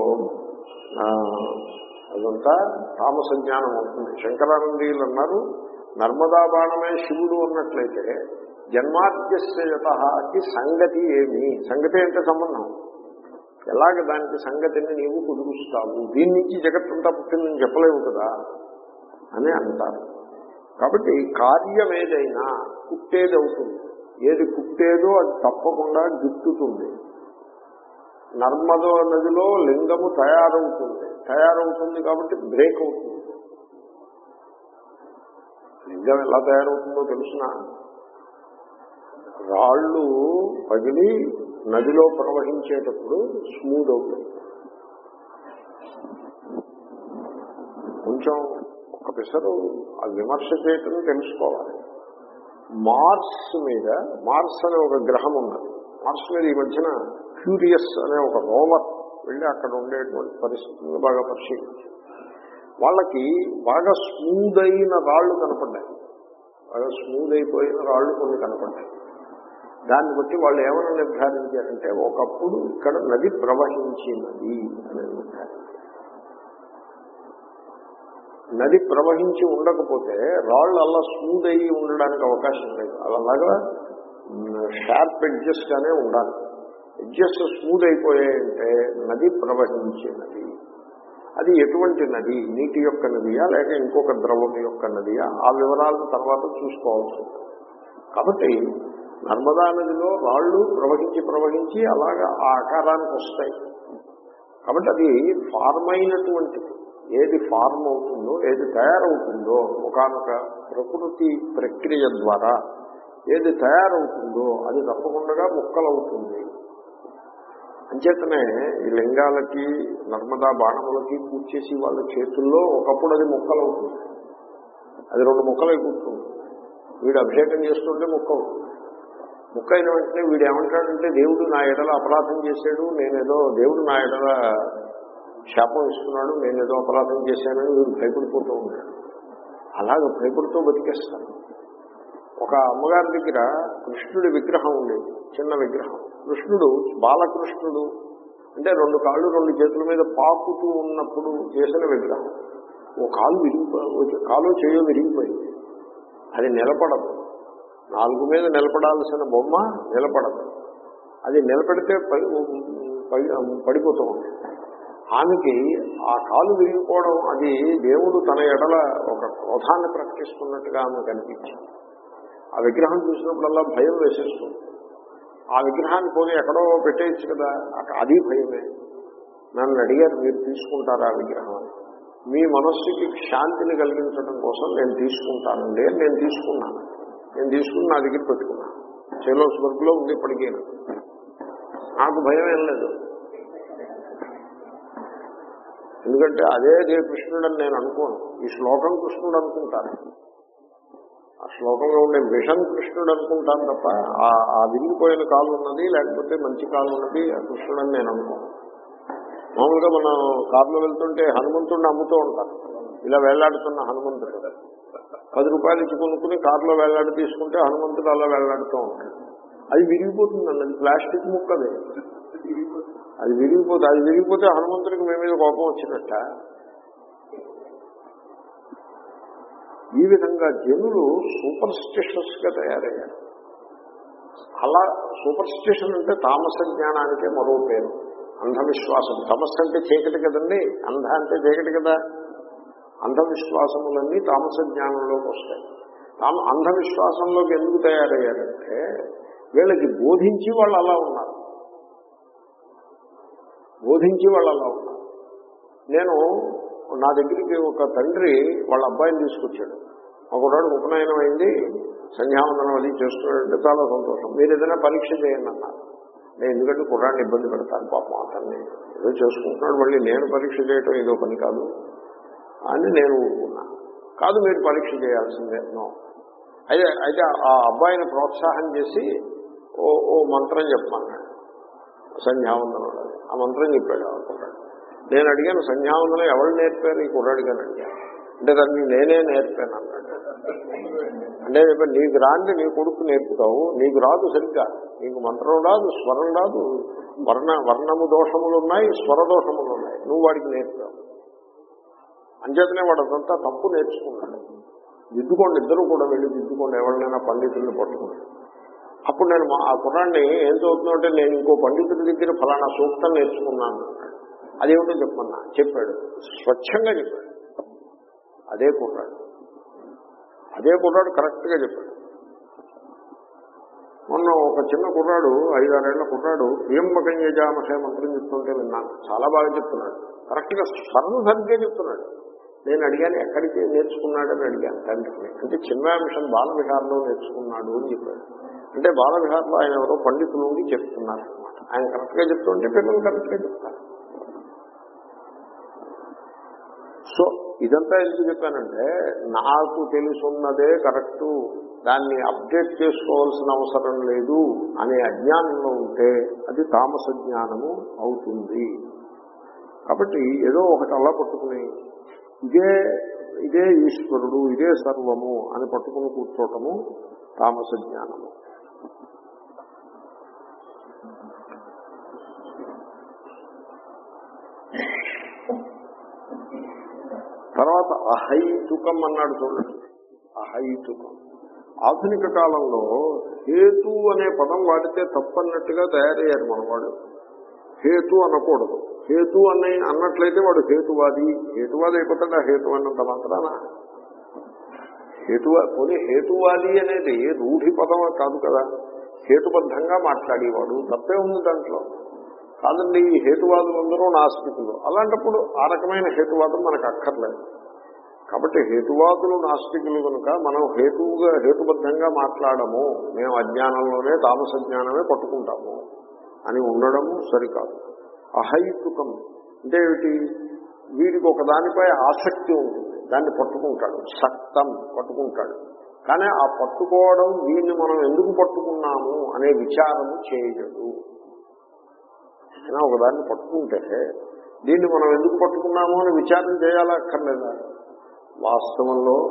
అదంతా తామస జ్ఞానం అవుతుంది శంకరానందీయులు అన్నారు నర్మదా బాణమే శివుడు అన్నట్లయితే జన్మాద్యస్యతకి సంగతి ఏమి సంగతి అంటే సంబంధం ఎలాగ దానికి సంగతిని నీవు కుదురుస్తావు దీని నుంచి జగత్తంతా పుట్టిందని చెప్పలేవు కదా అని అంటారు కాబట్టి కార్యం ఏదైనా పుట్టేది అవుతుంది ఏది పుట్టేదో అది తప్పకుండా గిట్టుతుంది నర్మదో నదిలో లింగము తయారవుతుంది తయారవుతుంది కాబట్టి బ్రేక్ అవుతుంది లింగం ఎలా తయారవుతుందో తెలుసిన రాళ్ళు పగిలి నదిలో ప్రవహించేటప్పుడు స్మూత్ అవుతుంది కొంచెం ఒక పిసరు ఆ విమర్శ చేయటం తెలుసుకోవాలి మార్స్ మీద మార్స్ అనే ఒక గ్రహం ఉన్నది మార్స్ మీద ఈ మధ్యన క్యూరియస్ అనే ఒక రోవర్ వెళ్ళి అక్కడ ఉండేటువంటి పరిస్థితులను బాగా పరిశీలించి వాళ్ళకి బాగా స్మూత్ అయిన రాళ్లు కనపడ్డాయి బాగా స్మూత్ అయిపోయిన రాళ్లు కొన్ని కనపడ్డాయి దాన్ని బట్టి వాళ్ళు ఏమైనా నిర్ధారించారంటే ఒకప్పుడు ఇక్కడ నది ప్రవహించినది అని నిర్ధారించారు నది ప్రవహించి ఉండకపోతే రాళ్ళు అలా స్మూత్ అయ్యి ఉండడానికి అవకాశం లేదు అలాగా షార్ప్ ఎడ్జెస్ గానే ఉండాలి ఎడ్జెస్ స్మూత్ అయిపోయాయంటే నది ప్రవహించినది అది ఎటువంటి నది నీటి యొక్క నదియా లేక ఇంకొక ద్రవం యొక్క నదియా ఆ వివరాలను తర్వాత చూసుకోవాల్సి ఉంటుంది కాబట్టి నర్మదా నదిలో రాళ్ళు ప్రవహించి ప్రవహించి అలాగా ఆ ఆకారానికి వస్తాయి కాబట్టి అది ఫార్మ్ అయినటువంటిది ఏది ఫార్మ్ అవుతుందో ఏది తయారవుతుందో ఒకనొక ప్రకృతి ప్రక్రియ ద్వారా ఏది తయారవుతుందో అది తప్పకుండా ముక్కలవుతుంది అంచేతనే ఈ లింగాలకి నర్మదా బాణములకి పూజ చేసి వాళ్ళ చేతుల్లో ఒకప్పుడు అది ముక్కలవుతుంది అది రెండు ముక్కలై కూర్చుంటుంది వీడు అభిషేకం చేస్తుంటే ముక్క అవుతుంది ముక్క అయిన వెంటనే వీడు ఏమంటాడంటే దేవుడు నా ఎడల అపరాధం చేశాడు నేనేదో దేవుడు నా ఎడల శాపం ఇస్తున్నాడు నేనేదో అపరాధం చేశానని వీడు భయపడిపోతూ ఉంటాడు అలాగ భయపడుతూ బతికేస్తారు ఒక అమ్మగారి దగ్గర కృష్ణుడి విగ్రహం ఉండేది చిన్న విగ్రహం కృష్ణుడు బాలకృష్ణుడు అంటే రెండు కాళ్ళు రెండు చేతుల మీద పాకుతూ ఉన్నప్పుడు చేసిన విగ్రహం ఓ కాలు విరిగిపో కాలు చేయో విరిగిపోయింది అది నిలబడదు నాలుగు మీద నిలబడాల్సిన బొమ్మ నిలబడదు అది నిలబెడితే పడి పడి- పడిపోతూ ఉంటుంది ఆమెకి ఆ కాలు విరిగిపోవడం అది దేవుడు తన ఎడల ఒక క్రోధాన్ని ప్రకటిస్తున్నట్టుగా ఆమె కనిపించింది ఆ విగ్రహం చూసినప్పుడల్లా భయం వేసేస్తుంది ఆ విగ్రహాన్ని పోయి ఎక్కడో పెట్టేయచ్చు కదా అక్కడ అది భయమే నన్ను అడిగారు మీరు తీసుకుంటారా ఆ విగ్రహం అని మీ మనస్సుకి శాంతిని కలిగించడం కోసం నేను తీసుకుంటానండి అని నేను తీసుకున్నాను నేను తీసుకుని నా దగ్గర పెట్టుకున్నాను చెలోస్ వర్క్లో ఉంది ఇప్పటికీ నాకు భయం ఏం లేదు ఎందుకంటే అదే దే కృష్ణుడని నేను అనుకోను ఈ శ్లోకం కృష్ణుడు అనుకుంటాను ఆ శ్లోకంలో ఉండే విషన్ కృష్ణుడు అనుకుంటాను తప్ప ఆ- ఆ విరిగిపోయిన కాలు ఉన్నది లేకపోతే మంచి కాలు ఉన్నది ఆ కృష్ణుడని నేను అనుకోను మామూలుగా మనం కారులో వెళ్తుంటే హనుమంతుడిని అమ్ముతూ ఉంటారు ఇలా వేలాడుతున్న హనుమంతుడు పది రూపాయలు ఇచ్చి కొనుక్కుని కారులో వేలాడి తీసుకుంటే హనుమంతుడు అలా వేలాడుతూ ఉంటాడు అది విరిగిపోతుందండి అది ప్లాస్టిక్ ముక్కది అది విరిగిపోతే అది విరిగిపోతే హనుమంతుడికి మీ మీద కోపం వచ్చినట్ట ఈ విధంగా జనులు సూపర్ స్టిషస్ గా తయారయ్యారు అలా సూపర్ స్టిషన్ అంటే తామస జ్ఞానానికే మరో పేరు అంధవిశ్వాసం తమస్సు అంటే చీకటి కదండి అంధ అంటే చీకటి కదా అంధవిశ్వాసములన్నీ తామస జ్ఞానంలోకి వస్తాయి తామ అంధవిశ్వాసంలోకి ఎందుకు తయారయ్యారంటే వీళ్ళకి బోధించి వాళ్ళు అలా ఉన్నారు బోధించి వాళ్ళు అలా ఉన్నారు నేను నా దగ్గరికి ఒక తండ్రి వాళ్ళ అబ్బాయిని తీసుకొచ్చాడు ఒకనాడు ఉపనయనం అయింది సంధ్యావందనం అది చేస్తున్నాడంటే చాలా సంతోషం మీరు ఏదైనా పరీక్ష చేయండి అన్నారు నేను ఎందుకంటే కుర్రాన్ని ఇబ్బంది పెడతాను పాపం అతన్ని ఏదో చేసుకుంటున్నాడు మళ్ళీ నేను పరీక్ష చేయటం ఏదో పని కాదు అని నేను ఊరుకున్నా కాదు మీరు పరీక్ష చేయాల్సిందే నో అయితే అయితే ఆ అబ్బాయిని ప్రోత్సాహం చేసి ఓ ఓ మంత్రం చెప్పమన్నాడు సంధ్యావందనం అది. ఆ మంత్రం చెప్పాడు ఆ కుర్రాడు నేను అడిగాను సంధ్యావందనం ఎవరు నేర్పారు ఈ కుర్రాడికి అని అడిగాను అంటే దాన్ని నేనే నేర్పాను అన్నాడు అంటే చెప్పాను, నీకు రాండి నీ కొడుకు నేర్పుతావు నీకు రాదు సరిగ్గా నీకు మంత్రం రాదు స్వరం రాదు వర్ణ వర్ణము దోషములు ఉన్నాయి స్వర దోషములు ఉన్నాయి నువ్వు వాడికి నేర్పుతావు అంచేతనే వాడు అదంతా తప్పు నేర్చుకున్నాడు దిద్దుకోండి ఇద్దరు కూడా వెళ్ళి దిద్దుకోండి ఎవరినైనా పండితుల్ని పట్టుకుని అప్పుడు నేను మా- ఆ కుర్రాన్ని ఏం చదువుతున్నానంటే నేను ఇంకో పండితుడి దగ్గర ఫలానా సూక్తం నేర్చుకున్నాను అన్నాడు అదేమిటో చెప్పమన్నా చెప్పాడు స్వచ్ఛంగా చెప్పాడు అదే కుర్రాడు అదే కుర్రాడు కరెక్ట్గా చెప్పాడు మొన్న ఒక చిన్న కుర్రాడు ఐదారేళ్ల కుర్రాడు ప్రియంబకం యజామహే మంత్రం చెప్తుంటే విన్నాను చాలా బాగా చెప్తున్నాడు కరెక్ట్గా స్వరం సరిగ్గా చెప్తున్నాడు నేను అడిగాను ఎక్కడికి నేర్చుకున్నాడని అడిగాను తండ్రిని అంటే చిన్న మిషన్ బాల విహారంలో నేర్చుకున్నాడు అని చెప్పాడు అంటే బాల విహారంలో ఆయన ఎవరో పండితులు ఉండి చెప్తున్నారు అనమాట ఆయన కరెక్ట్గా చెప్తుంటే పిల్లలు కరెక్ట్గా చెప్తారు సో ఇదంతా ఎందుకు చెప్పానంటే నాకు తెలుసున్నదే కరెక్టు దాన్ని అప్డేట్ చేసుకోవాల్సిన అవసరం లేదు అనే అజ్ఞానంలో ఉంటే అది తామస జ్ఞానము అవుతుంది కాబట్టి ఏదో ఒకటి అలా పట్టుకుని ఇదే ఇదే ఈశ్వరుడు ఇదే సర్వము అని పట్టుకుని కూర్చోవటము తామస జ్ఞానము తర్వాత అహైతుకం అన్నాడు చూడండి అహైతుకం ఆధునిక కాలంలో హేతు అనే పదం వాడితే తప్పన్నట్టుగా తయారయ్యారు మనవాడు హేతు అనకూడదు హేతు అనే అన్నట్లయితే వాడు హేతువాది హేతువాది అయిపోతాడు ఆ హేతు అన్నంత మాత్రాన హేతువా పోనీ హేతువాది అనేది రూఢి పదం కాదు కదా హేతుబద్ధంగా మాట్లాడేవాడు తప్పే ఉంది దాంట్లో కాదండి ఈ హేతువాదులందరూ నాస్తికులు అలాంటప్పుడు ఆ రకమైన హేతువాదం మనకు అక్కర్లేదు కాబట్టి హేతువాదులు నాస్తికులు కనుక మనం హేతువుగా హేతుబద్ధంగా మాట్లాడము మేము అజ్ఞానంలోనే తామస జ్ఞానమే పట్టుకుంటాము అని ఉండడము సరికాదు అహైతుకం అంటే ఏమిటి వీడికి ఒక దానిపై ఆసక్తి ఉంటుంది దాన్ని పట్టుకుంటాడు సక్తం పట్టుకుంటాడు కానీ ఆ పట్టుకోవడం దీన్ని మనం ఎందుకు పట్టుకున్నాము అనే విచారము చేయడు అయినా ఒకదాన్ని పట్టుకుంటే దీన్ని మనం ఎందుకు పట్టుకున్నాము అని విచారం చేయాలా అక్కర్లేదా వాస్తవంలో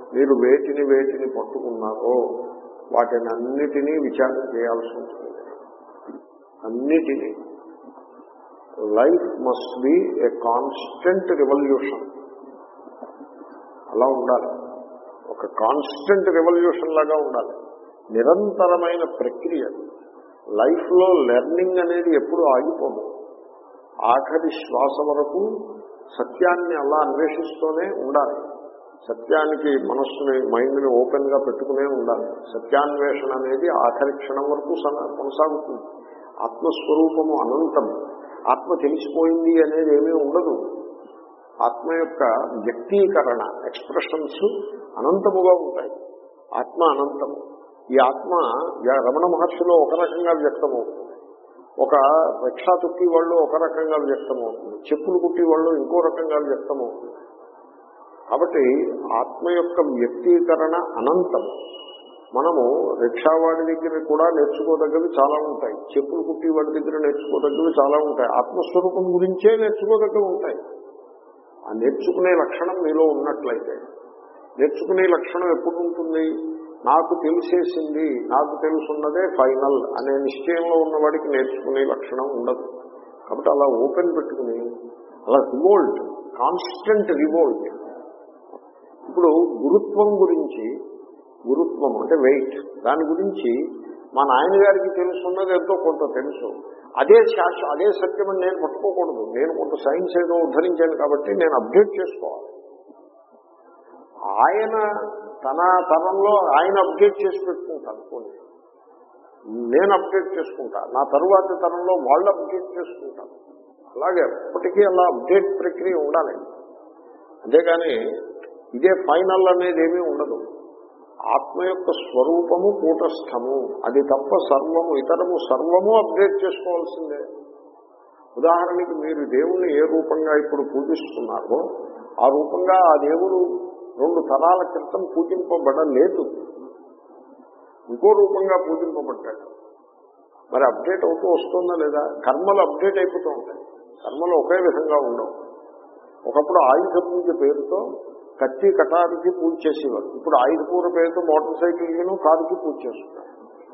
మీరు వేటిని వేటిని పట్టుకున్నారో వాటిని అన్నిటినీ విచారణ చేయాల్సి ఉంటుంది అన్నిటినీ life must be a constant revolution అలా ఉండాలి ఒక కాన్స్టెంట్ రెవల్యూషన్ లాగా ఉండాలి నిరంతరమైన ప్రక్రియ లైఫ్ లో లెర్నింగ్ అనేది ఎప్పుడు ఆగిపోదు ఆఖరి శ్వాస వరకు సత్యాన్ని అలా అన్వేషిస్తూనే ఉండాలి సత్యానికి మనస్సుని మైండ్ని ఓపెన్ గా పెట్టుకునే ఉండాలి సత్యాన్వేషణ అనేది ఆఖరి క్షణం వరకు సన- కొనసాగుతుంది ఆత్మస్వరూపము అనంతం ఆత్మ తెలిసిపోయింది అనేది ఏమీ ఉండదు ఆత్మ యొక్క వ్యక్తీకరణ ఎక్స్ప్రెషన్స్ అనంతముగా ఉంటాయి ఆత్మ అనంతము ఈ ఆత్మ వ్య- రమణ మహర్షిలో ఒక రకంగా వ్యక్తమవుతుంది ఒక రిక్షా తొక్కి వాళ్ళు ఒక రకంగా వ్యక్తమవుతుంది చెప్పులు కుట్టి వాళ్ళు ఇంకో రకంగా వ్యక్తమవుతుంది కాబట్టి ఆత్మ యొక్క వ్యక్తీకరణ అనంతము మనము రిక్షావాడి దగ్గర కూడా నేర్చుకోదగ్గవి చాలా ఉంటాయి చెప్పులు కుట్టి వాడి దగ్గర నేర్చుకోదగ్గవి చాలా ఉంటాయి ఆత్మస్వరూపం గురించే నేర్చుకోదగ్గవి ఉంటాయి ఆ నేర్చుకునే లక్షణం మీలో ఉన్నట్లయితే నేర్చుకునే లక్షణం ఎప్పుడు ఉంటుంది నాకు తెలిసేసింది నాకు తెలుసున్నదే ఫైనల్ అనే నిశ్చయంలో ఉన్నవాడికి నేర్చుకునే లక్షణం ఉండదు కాబట్టి అలా ఓపెన్ పెట్టుకుని అలా రివోల్ట్ కాన్స్టెంట్ రివోల్ట్ ఇప్పుడు గురుత్వం గురించి గురుత్వం అంటే వెయిట్ దాని గురించి మా నాయనగారికి తెలుసున్నది ఎంతో కొంత తెలుసు అదే శాశ్వ అదే సత్యమని నేను పట్టుకోకూడదు నేను కొంత సైన్స్ ఏదో ఉద్ధరించాను కాబట్టి నేను అప్డేట్ చేసుకోవాలి ఆయన తన తరంలో ఆయన అప్డేట్ చేసి పెట్టుకుంటారు కొన్ని నేను అప్డేట్ చేసుకుంటా నా తరువాతి తరంలో వాళ్ళు అప్డేట్ చేసుకుంటారు అలాగే ఎప్పటికీ అలా అప్డేట్ ప్రక్రియ ఉండాలి అంతేగాని ఇదే ఫైనల్ అనేది ఏమీ ఉండదు ఆత్మ యొక్క స్వరూపము కూటస్థము అది తప్ప సర్వము ఇతరము సర్వము అప్డేట్ చేసుకోవాల్సిందే ఉదాహరణకి మీరు దేవుణ్ణి ఏ రూపంగా ఇప్పుడు పూజిస్తున్నారో ఆ రూపంగా ఆ దేవుడు రెండు తరాల క్రితం పూజింపబడలేదు ఇంకో రూపంగా పూజింపబడ్డాడు మరి అప్డేట్ అవుతూ వస్తుందా లేదా కర్మలు అప్డేట్ అయిపోతూ ఉంటాయి కర్మలు ఒకే విధంగా ఉండవు ఒకప్పుడు ఆయుధ పూజ పేరుతో కత్తి కటారికి పూజ చేసేవారు ఇప్పుడు ఆయుధ పూజ పేరుతో మోటార్ సైకిల్కిను కారుకి పూజ చేస్తున్నారు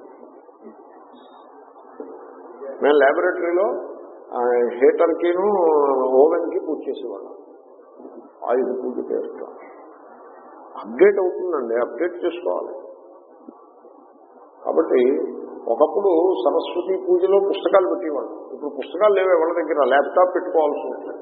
మేము ల్యాబొరేటరీలో హీటర్కిను ఓవెన్కి పూజ చేసేవాళ్ళం ఆయుధ పూజ పేరుతో అప్డేట్ అవుతుందండి అప్డేట్ చేసుకోవాలి కాబట్టి ఒకప్పుడు సరస్వతి పూజలో పుస్తకాలు పెట్టేవాళ్ళు ఇప్పుడు పుస్తకాలు లేవే వాళ్ళ దగ్గర ల్యాప్టాప్ పెట్టుకోవాల్సి ఉంటుంది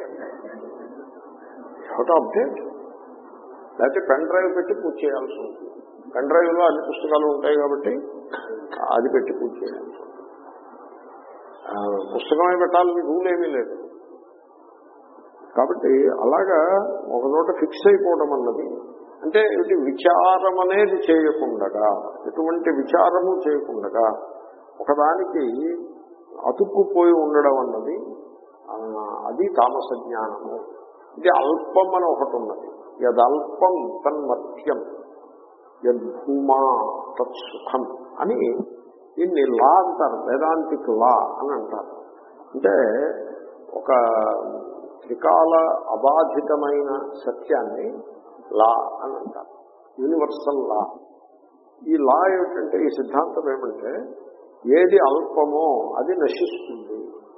హౌ టు అప్డేట్ లేకపోతే పెన్ డ్రైవ్ పెట్టి పూజ చేయాల్సి ఉంటుంది పెన్ డ్రైవ్లో అన్ని పుస్తకాలు ఉంటాయి కాబట్టి అది పెట్టి పూజ చేయాల్సి ఉంటుంది ఆ, పుస్తకమే పెట్టాలని రూల్ ఏమీ లేదు కాబట్టి అలాగా ఒక చోట ఫిక్స్ అయిపోవడం అన్నది అంటే ఇటు విచారం అనేది చేయకుండగా ఎటువంటి విచారము చేయకుండగా ఒకదానికి అతుక్కుపోయి ఉండడం అన్నది ఆ, అది తామస జ్ఞానము ఇది అల్పం అని ఒకటి ఉన్నది యదల్పం తన్మత్యం యద్భూమా తత్సుఖం అని దీన్ని లా అంటారు వేదాంతిక్ లా అని అంటారు అంటే ఒక త్రికాల అబాధితమైన సత్యాన్ని లా అని అంటారు యూనివర్సల్ లా ఈ లా ఏమిటంటే ఈ సిద్ధాంతం ఏమంటే ఏది అల్పమో అది నశిస్తుంది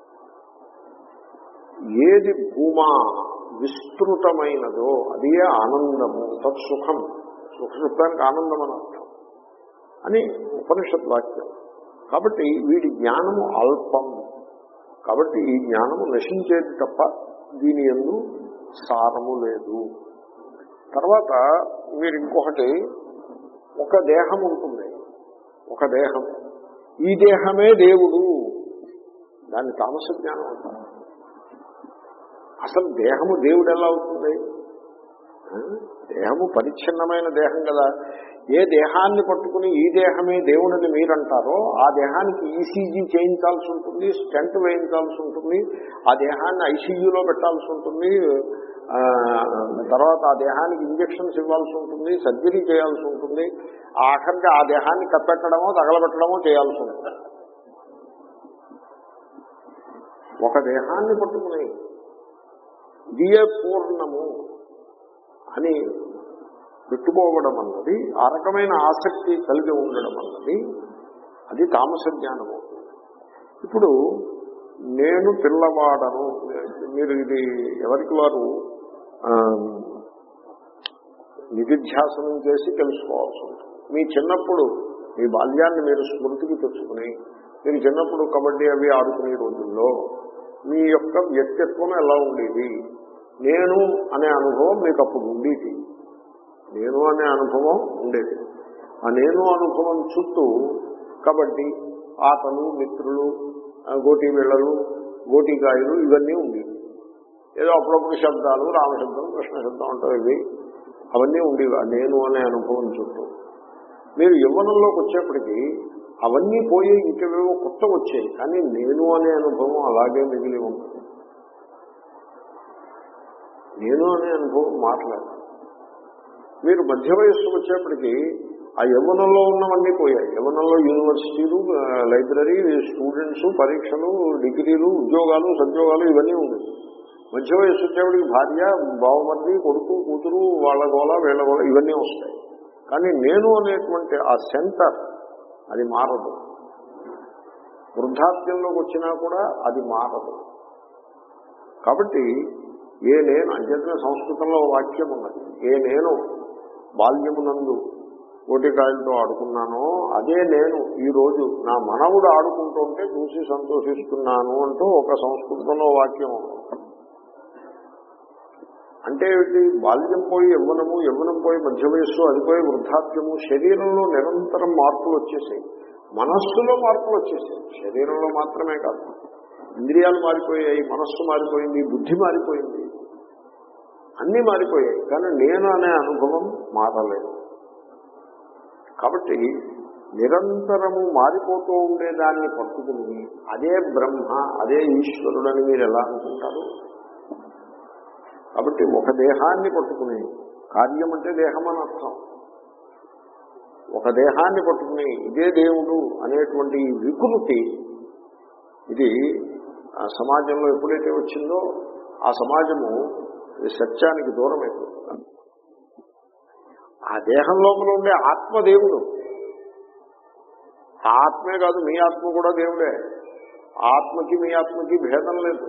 ఏది భూమా విస్తృతమైనదో అదే ఆనందము తత్సుఖం సుఖ శబ్దానికి ఆనందం అని అర్థం అని ఉపనిషత్ వాక్యం కాబట్టి వీడి జ్ఞానము అల్పం కాబట్టి ఈ జ్ఞానము నశించేది తప్ప దీని ఎందు సారము లేదు తర్వాత మీరు ఇంకొకటి ఒక దేహం ఉంటుంది ఒక దేహం ఈ దేహమే దేవుడు దాన్ని తామస జ్ఞానం అంటారు అసలు దేహము దేవుడు ఎలా అవుతుంది ఆ? దేహము పరిచ్ఛిన్నమైన దేహం కదా ఏ దేహాన్ని పట్టుకుని ఈ దేహమే దేవుడని మీరంటారో ఆ దేహానికి ఈసీజీ చేయించాల్సి ఉంటుంది స్టెంట్ వేయించాల్సి ఉంటుంది ఆ దేహాన్ని ఐసీయూలో పెట్టాల్సి ఉంటుంది ఆ, తర్వాత ఆ దేహానికి ఇంజక్షన్స్ ఇవ్వాల్సి ఉంటుంది సర్జరీ చేయాల్సి ఉంటుంది ఆఖరికి ఆ దేహాన్ని కప్పెట్టడమో తగలబెట్టడమో చేయాల్సి ఉంటుంది ఒక దేహాన్ని పట్టుకుని ఇదియే పూర్ణము అని పెట్టుకోవడం అన్నది ఆ రకమైన ఆసక్తి కలిగి ఉండడం అన్నది అది తామస జ్ఞానం అవుతుంది ఇప్పుడు నేను పిల్లవాడను మీరు ఇది ఎవరికి వారు ఆ, నిధిధ్యాసనం చేసి తెలుసుకోవాల్సి ఉంటుంది మీ చిన్నప్పుడు మీ బాల్యాన్ని మీరు స్మృతికి తెచ్చుకుని మీరు చిన్నప్పుడు కబడ్డీ అవి ఆడుకునే రోజుల్లో మీ యొక్క వ్యక్తిత్వం ఎలా ఉండేది నేను అనే అనుభవం మీకు అప్పుడు ఉండేది నేను అనే అనుభవం ఉండేది ఆ నేను అనుభవం చుట్టూ కబడ్డీ ఆటలు మిత్రులు ఆ, గోటి బిళ్ళలు గోటికాయలు ఇవన్నీ ఉండేవి ఏదో అప్పుడప్పుడు శబ్దాలు రామశబ్దం కృష్ణ శబ్దం అంటారు ఇవి అవన్నీ ఉండేవి ఆ నేను అనే అనుభవం చుట్టూ మీరు యవ్వనంలోకి వచ్చేప్పటికీ అవన్నీ పోయి ఇంకేవేవో కొత్త వచ్చాయి కానీ నేను అనే అనుభవం అలాగే మిగిలి ఉంటుంది నేను అనే అనుభవం మాట్లాడాలి మీరు మధ్య వయస్సుకు వచ్చేప్పటికీ ఆ యవ్వనంలో ఉన్నవన్నీ పోయాయి యవ్వనంలో యూనివర్సిటీలు ఆ, లైబ్రరీ స్టూడెంట్స్ పరీక్షలు డిగ్రీలు ఉద్యోగాలు సద్యోగాలు ఇవన్నీ ఉన్నాయి మధ్య వయస్సు వచ్చేప్పటికి భార్య బావమర్ది కొడుకు కూతురు వాళ్ళ గోల వీళ్ళ గోల ఇవన్నీ వస్తాయి కానీ నేను అనేటువంటి ఆ సెంటర్ అది మారదు వృద్ధాప్యంలోకి వచ్చినా కూడా అది మారదు కాబట్టి ఏ నేను అంచేతనే సంస్కృతంలో ఓ వాక్యం ఉన్నది ఏ నేను బాల్యమునందు కోటికాయలతో ఆడుకున్నానో అదే నేను ఈ రోజు నా మనవుడు ఆడుకుంటుంటే చూసి సంతోషిస్తున్నాను అంటూ ఒక సంస్కృతంలో వాక్యం ఉన్నది అంటే ఏమిటి బాల్యం పోయి యవ్వనము యవ్వనం పోయి మధ్య వయస్సు అది పోయి వృద్ధాప్యము శరీరంలో నిరంతరం మార్పులు వచ్చేసాయి మనస్సులో మార్పులు వచ్చేసాయి శరీరంలో మాత్రమే కాదు ఇంద్రియాలు మారిపోయాయి మనస్సు మారిపోయింది బుద్ధి మారిపోయింది అన్నీ మారిపోయాయి కానీ నేను అనే అనుభవం మారలేదు కాబట్టి నిరంతరము మారిపోతూ ఉండేదాన్ని పట్టుకుని అదే బ్రహ్మ అదే ఈశ్వరుడని మీరు ఎలా అనుకుంటారు కాబట్టి ఒక దేహాన్ని పట్టుకుని కార్యం అంటే దేహం అని అర్థం ఒక దేహాన్ని పట్టుకుని ఇదే దేవుడు అనేటువంటి ఈ వికృతి ఇది ఆ సమాజంలో ఎప్పుడైతే వచ్చిందో ఆ సమాజము ఈ సత్యానికి దూరం అయిపోతుంది ఆ దేహం లోపల ఉండే ఆత్మ దేవుడు ఆ ఆత్మే కాదు మీ ఆత్మ కూడా దేవుడే ఆ ఆత్మకి మీ ఆత్మకి భేదం లేదు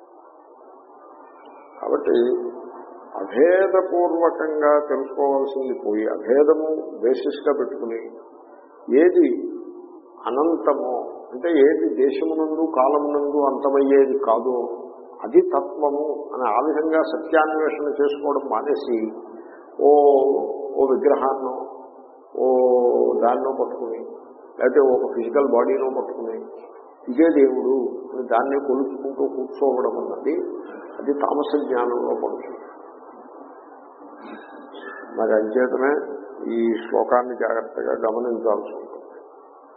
కాబట్టి అభేదపూర్వకంగా తెలుసుకోవాల్సింది పోయి అభేదము బేసిస్ గా పెట్టుకుని ఏది అనంతమో అంటే ఏది దేశమునందు కాలమునందు అంతమయ్యేది కాదో అది తత్వము అని ఆ విధంగా సత్యాన్వేషణ చేసుకోవడం మానేసి ఓ ఓ విగ్రహాన్నో ఓ దాన్నో పట్టుకుని లేకపోతే ఒక ఫిజికల్ బాడీనో పట్టుకుని ఇదే దేవుడు అని దాన్ని కొలుచుకుంటూ కూర్చోవడం అన్నది అది తామస జ్ఞానంలో పడుతుంది మరి అంచేతనే ఈ శ్లోకాన్ని జాగ్రత్తగా గమనించాల్సి ఉంది